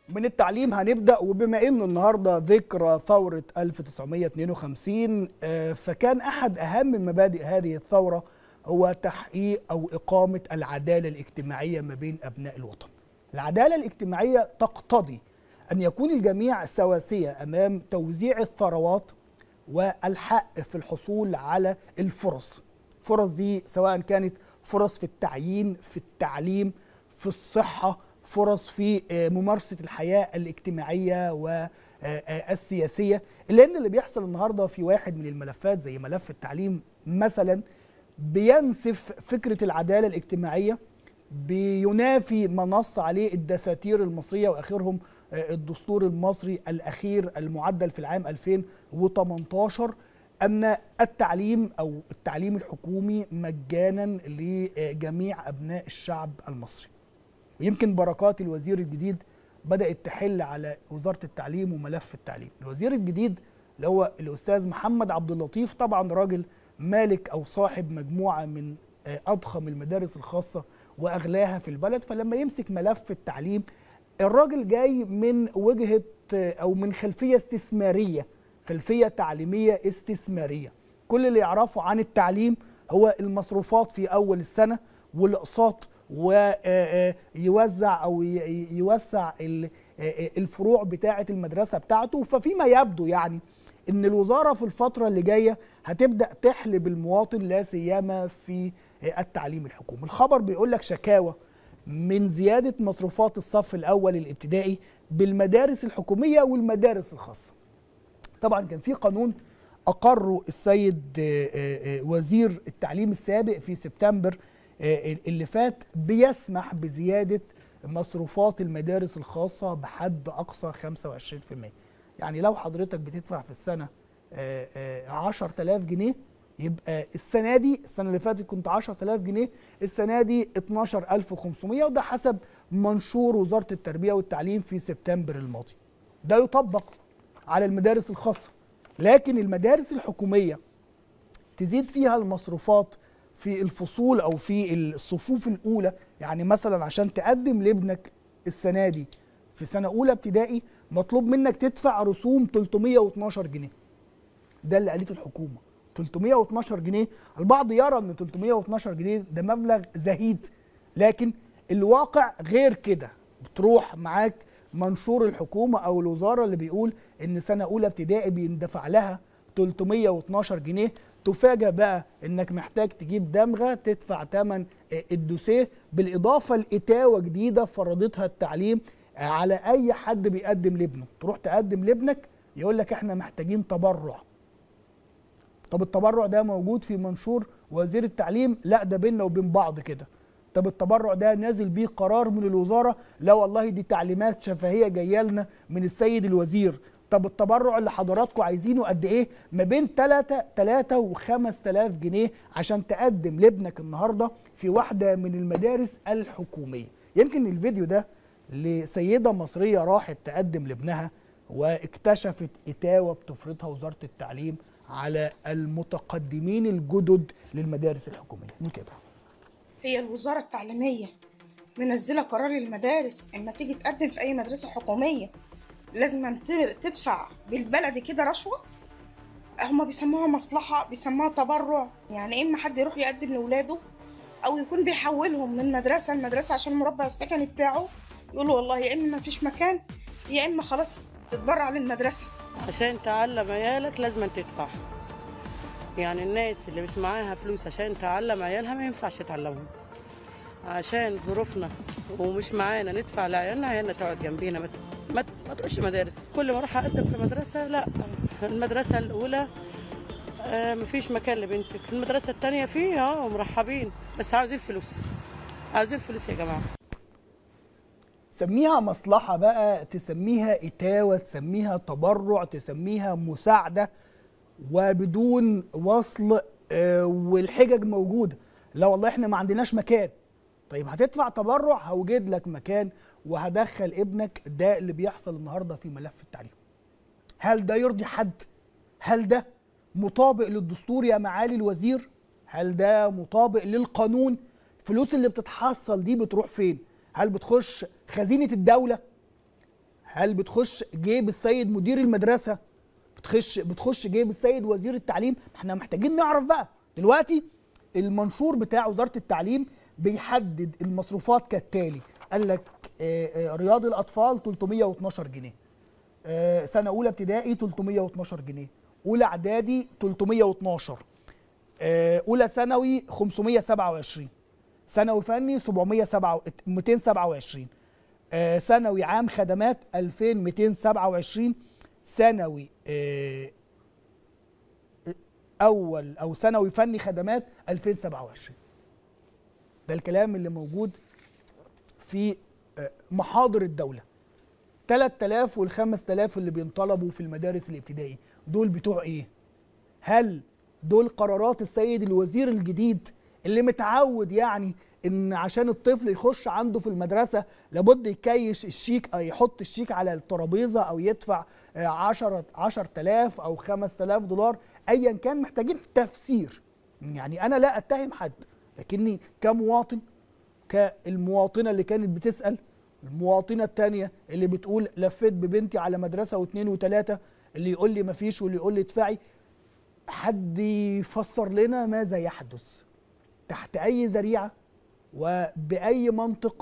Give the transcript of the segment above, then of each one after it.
من التعليم هنبدا وبما ان النهارده ذكرى ثوره 1952 آه، فكان احد اهم مبادئ هذه الثوره هو تحقيق او اقامه العداله الاجتماعيه ما بين ابناء الوطن. العداله الاجتماعيه تقتضي ان يكون الجميع سواسيه امام توزيع الثروات والحق في الحصول على الفرص. الفرص دي سواء كانت فرص في التعيين، في التعليم، في الصحه، فرص في ممارسه الحياه الاجتماعيه والسياسيه لان اللي بيحصل النهارده في واحد من الملفات زي ملف التعليم مثلا بينسف فكره العداله الاجتماعيه بينافي ما نص عليه الدساتير المصريه واخرهم الدستور المصري الاخير المعدل في العام 2018 ان التعليم او التعليم الحكومي مجانا لجميع ابناء الشعب المصري. ويمكن بركات الوزير الجديد بدات تحل على وزاره التعليم وملف التعليم الوزير الجديد اللي هو الاستاذ محمد عبد اللطيف طبعا راجل مالك او صاحب مجموعه من اضخم المدارس الخاصه واغلاها في البلد فلما يمسك ملف التعليم الراجل جاي من وجهه او من خلفيه استثماريه خلفيه تعليميه استثماريه كل اللي يعرفه عن التعليم هو المصروفات في اول السنه والاقساط ويوزع او يوسع الفروع بتاعه المدرسه بتاعته ففيما يبدو يعني ان الوزاره في الفتره اللي جايه هتبدا تحلب المواطن لا سيما في التعليم الحكومي الخبر بيقول لك شكاوى من زياده مصروفات الصف الاول الابتدائي بالمدارس الحكوميه والمدارس الخاصه طبعا كان في قانون اقره السيد وزير التعليم السابق في سبتمبر اللي فات بيسمح بزيادة مصروفات المدارس الخاصة بحد أقصى 25% يعني لو حضرتك بتدفع في السنة 10000 جنيه يبقى السنة دي السنة اللي فاتت كنت 10000 جنيه السنة دي 12500 وده حسب منشور وزارة التربية والتعليم في سبتمبر الماضي ده يطبق على المدارس الخاصة لكن المدارس الحكومية تزيد فيها المصروفات في الفصول او في الصفوف الاولى يعني مثلا عشان تقدم لابنك السنه دي في سنه اولى ابتدائي مطلوب منك تدفع رسوم 312 جنيه ده اللي قالته الحكومه 312 جنيه البعض يرى ان 312 جنيه ده مبلغ زهيد لكن الواقع غير كده بتروح معاك منشور الحكومه او الوزاره اللي بيقول ان سنه اولى ابتدائي بيندفع لها 312 جنيه تفاجأ بقى انك محتاج تجيب دمغه تدفع ثمن الدوسيه بالاضافه لاتاوه جديده فرضتها التعليم على اي حد بيقدم لابنه تروح تقدم لابنك يقول لك احنا محتاجين تبرع طب التبرع ده موجود في منشور وزير التعليم لا ده بيننا وبين بعض كده طب التبرع ده نازل بيه قرار من الوزاره لا والله دي تعليمات شفهيه جايه لنا من السيد الوزير طب التبرع اللي حضراتكم عايزينه قد ايه ما بين 3 3 و 5000 جنيه عشان تقدم لابنك النهارده في واحده من المدارس الحكوميه يمكن الفيديو ده لسيده مصريه راحت تقدم لابنها واكتشفت اتاوه بتفرضها وزاره التعليم على المتقدمين الجدد للمدارس الحكوميه نتابع هي الوزاره التعليميه منزله قرار للمدارس اما تيجي تقدم في اي مدرسه حكوميه لازم تدفع بالبلدي كده رشوة هما بيسموها مصلحة بيسموها تبرع يعني إما حد يروح يقدم لولاده أو يكون بيحولهم من مدرسة لمدرسة عشان المربع السكني بتاعه يقولوا والله يا إما مفيش مكان يا إما خلاص تتبرع للمدرسة عشان تعلم عيالك لازم تدفع يعني الناس اللي مش معاها فلوس عشان تعلم عيالها ما ينفعش تعلمهم عشان ظروفنا ومش معانا ندفع لعيالنا عيالنا تقعد جنبينا ما ما, ما تروحش مدارس كل ما اروح اقدم في مدرسه لا المدرسه الاولى آه مفيش مكان لبنتك في المدرسه الثانيه فيه اه مرحبين بس عاوزين فلوس عاوزين فلوس يا جماعه تسميها مصلحه بقى تسميها اتاوه تسميها تبرع تسميها مساعده وبدون وصل آه والحجج موجوده لا والله احنا ما عندناش مكان طيب هتدفع تبرع هوجد لك مكان وهدخل ابنك ده اللي بيحصل النهارده في ملف التعليم هل ده يرضي حد هل ده مطابق للدستور يا معالي الوزير هل ده مطابق للقانون الفلوس اللي بتتحصل دي بتروح فين هل بتخش خزينه الدوله هل بتخش جيب السيد مدير المدرسه بتخش بتخش جيب السيد وزير التعليم احنا محتاجين نعرف بقى دلوقتي المنشور بتاع وزاره التعليم بيحدد المصروفات كالتالي قال لك آه، آه، رياض الاطفال 312 جنيه آه، سنه اولى ابتدائي 312 جنيه اولى اعدادي 312 آه، اولى ثانوي 527 ثانوي فني 707 227 آه، ثانوي عام خدمات 2227 ثانوي آه، اول او ثانوي فني خدمات 2027 ده الكلام اللي موجود في آه، محاضر الدوله 3000 وال 5000 اللي بينطلبوا في المدارس الابتدائي دول بتوع ايه هل دول قرارات السيد الوزير الجديد اللي متعود يعني ان عشان الطفل يخش عنده في المدرسه لابد يكيش الشيك او يحط الشيك على الترابيزه او يدفع 10 10000 او 5000 دولار ايا كان محتاجين تفسير يعني انا لا اتهم حد لكني كمواطن كالمواطنه اللي كانت بتسال المواطنه الثانيه اللي بتقول لفيت ببنتي على مدرسه واثنين وثلاثه اللي يقول لي مفيش واللي يقول لي ادفعي حد يفسر لنا ماذا يحدث تحت اي ذريعه وباي منطق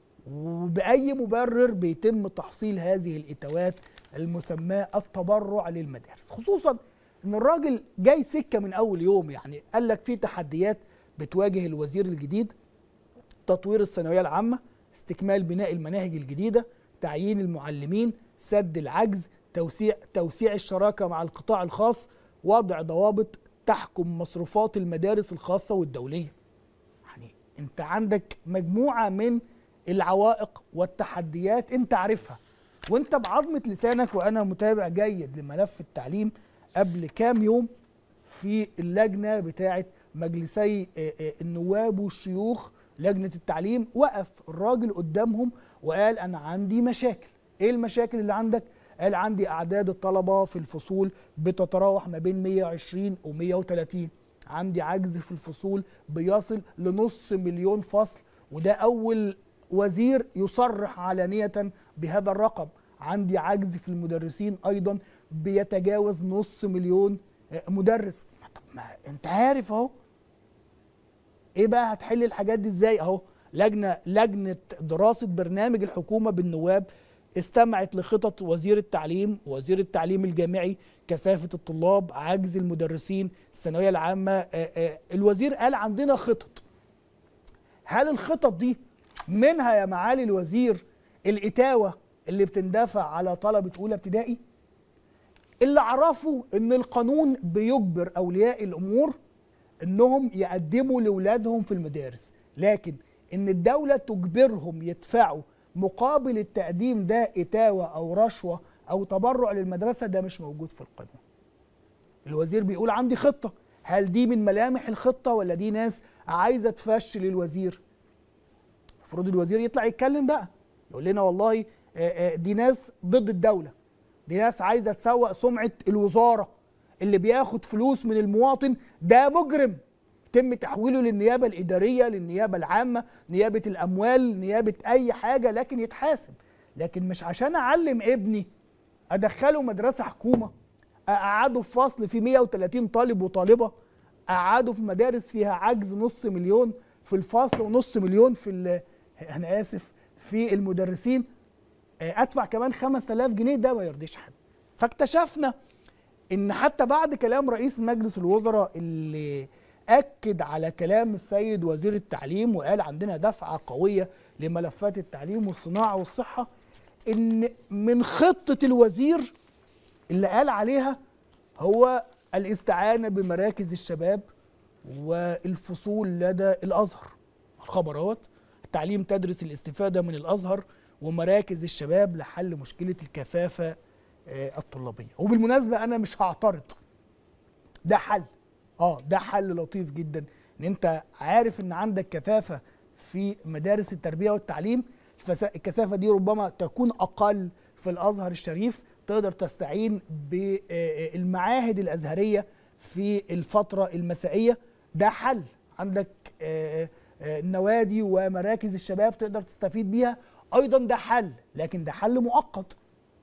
وباي مبرر بيتم تحصيل هذه الاتوات المسماه التبرع للمدارس خصوصا ان الراجل جاي سكه من اول يوم يعني قال لك في تحديات بتواجه الوزير الجديد تطوير الثانويه العامه استكمال بناء المناهج الجديده تعيين المعلمين سد العجز توسيع توسيع الشراكه مع القطاع الخاص وضع ضوابط تحكم مصروفات المدارس الخاصه والدوليه يعني انت عندك مجموعه من العوائق والتحديات انت عارفها وانت بعظمه لسانك وانا متابع جيد لملف التعليم قبل كام يوم في اللجنه بتاعه مجلسي آه، آه، النواب والشيوخ لجنه التعليم وقف الراجل قدامهم وقال انا عندي مشاكل ايه المشاكل اللي عندك قال عندي اعداد الطلبه في الفصول بتتراوح ما بين 120 و 130 عندي عجز في الفصول بيصل لنص مليون فصل وده اول وزير يصرح علانيه بهذا الرقم عندي عجز في المدرسين ايضا بيتجاوز نص مليون آه، مدرس طب ما انت عارف اهو ايه بقى هتحل الحاجات دي ازاي اهو لجنه لجنه دراسه برنامج الحكومه بالنواب استمعت لخطط وزير التعليم ووزير التعليم الجامعي كثافه الطلاب عجز المدرسين الثانويه العامه آه، آه، الوزير قال عندنا خطط هل الخطط دي منها يا معالي الوزير الاتاوه اللي بتندفع على طلبه اولى ابتدائي اللي اعرفه ان القانون بيجبر اولياء الامور انهم يقدموا لاولادهم في المدارس لكن ان الدوله تجبرهم يدفعوا مقابل التقديم ده اتاوه او رشوه او تبرع للمدرسه ده مش موجود في القانون الوزير بيقول عندي خطه هل دي من ملامح الخطه ولا دي ناس عايزه تفشل الوزير المفروض الوزير يطلع يتكلم بقى يقول لنا والله آه، آه، دي ناس ضد الدوله دي ناس عايزه تسوق سمعه الوزاره اللي بياخد فلوس من المواطن ده مجرم يتم تحويله للنيابه الاداريه للنيابه العامه نيابه الاموال نيابه اي حاجه لكن يتحاسب لكن مش عشان اعلم ابني ادخله مدرسه حكومه اقعده في فصل فيه 130 طالب وطالبه اقعده في مدارس فيها عجز نص مليون في الفصل ونص مليون في ال- انا اسف في المدرسين آه، ادفع كمان 5000 جنيه ده ما يرضيش حد فاكتشفنا ان حتى بعد كلام رئيس مجلس الوزراء اللي اكد على كلام السيد وزير التعليم وقال عندنا دفعه قويه لملفات التعليم والصناعه والصحه ان من خطه الوزير اللي قال عليها هو الاستعانه بمراكز الشباب والفصول لدى الازهر الخبر اهوت التعليم تدرس الاستفاده من الازهر ومراكز الشباب لحل مشكله الكثافه آه، الطلابيه وبالمناسبه انا مش هعترض ده حل اه ده حل لطيف جدا ان انت عارف ان عندك كثافه في مدارس التربيه والتعليم الفس- الكثافه دي ربما تكون اقل في الازهر الشريف تقدر تستعين بالمعاهد الازهريه في الفتره المسائيه ده حل عندك آه، آه، النوادي ومراكز الشباب تقدر تستفيد بيها ايضا ده حل لكن ده حل مؤقت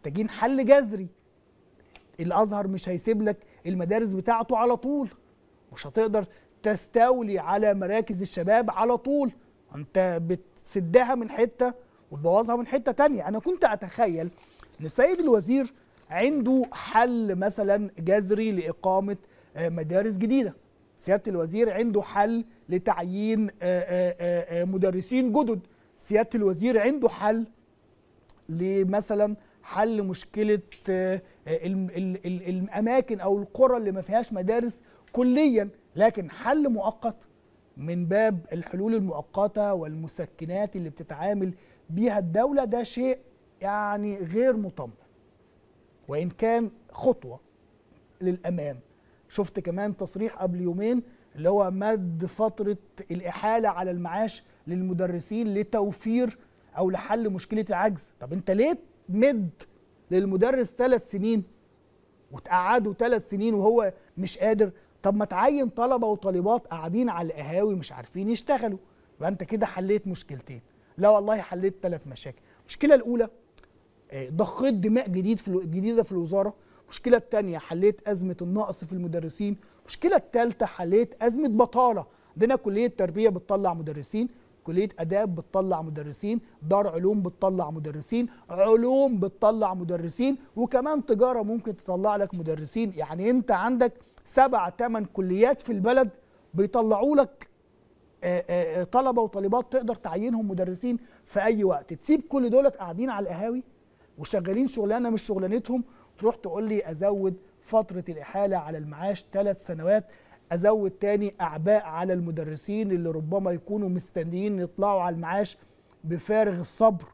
محتاجين حل جذري الازهر مش هيسيب لك المدارس بتاعته على طول مش هتقدر تستولي على مراكز الشباب على طول انت بتسدها من حته وتبوظها من حته تانية انا كنت اتخيل ان السيد الوزير عنده حل مثلا جذري لاقامه آه، مدارس جديده سياده الوزير عنده حل لتعيين آه، آه، آه، مدرسين جدد سياده الوزير عنده حل لمثلا حل مشكله آه، آه، الم- ال- ال- الاماكن او القرى اللي ما فيهاش مدارس كليا لكن حل مؤقت من باب الحلول المؤقته والمسكنات اللي بتتعامل بيها الدوله ده شيء يعني غير مطمئن وان كان خطوه للامام شفت كمان تصريح قبل يومين اللي هو مد فتره الاحاله على المعاش للمدرسين لتوفير او لحل مشكله العجز طب انت ليه تمد للمدرس ثلاث سنين وتقعده ثلاث سنين وهو مش قادر طب ما تعين طلبه وطالبات قاعدين على القهاوي مش عارفين يشتغلوا يبقى انت كده حليت مشكلتين لا والله حليت ثلاث مشاكل المشكله الاولى آه، ضخيت دماء جديد في الو- جديده في الوزاره المشكله الثانيه حليت ازمه النقص في المدرسين المشكله الثالثه حليت ازمه بطاله عندنا كليه تربيه بتطلع مدرسين كليه اداب بتطلع مدرسين دار علوم بتطلع مدرسين علوم بتطلع مدرسين وكمان تجاره ممكن تطلع لك مدرسين يعني انت عندك سبع ثمان كليات في البلد بيطلعوا لك آه، آه، آه، طلبه وطالبات تقدر تعينهم مدرسين في اي وقت تسيب كل دولت قاعدين على القهاوي وشغالين شغلانه مش شغلانتهم تروح تقول لي ازود فتره الاحاله على المعاش ثلاث سنوات ازود تاني اعباء على المدرسين اللي ربما يكونوا مستنيين يطلعوا على المعاش بفارغ الصبر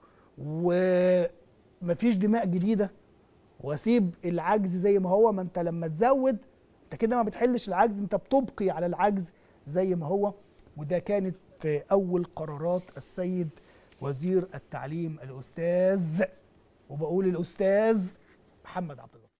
ومفيش دماء جديده واسيب العجز زي ما هو ما انت لما تزود انت كده ما بتحلش العجز انت بتبقي على العجز زي ما هو وده كانت اول قرارات السيد وزير التعليم الاستاذ وبقول الاستاذ محمد عبد الله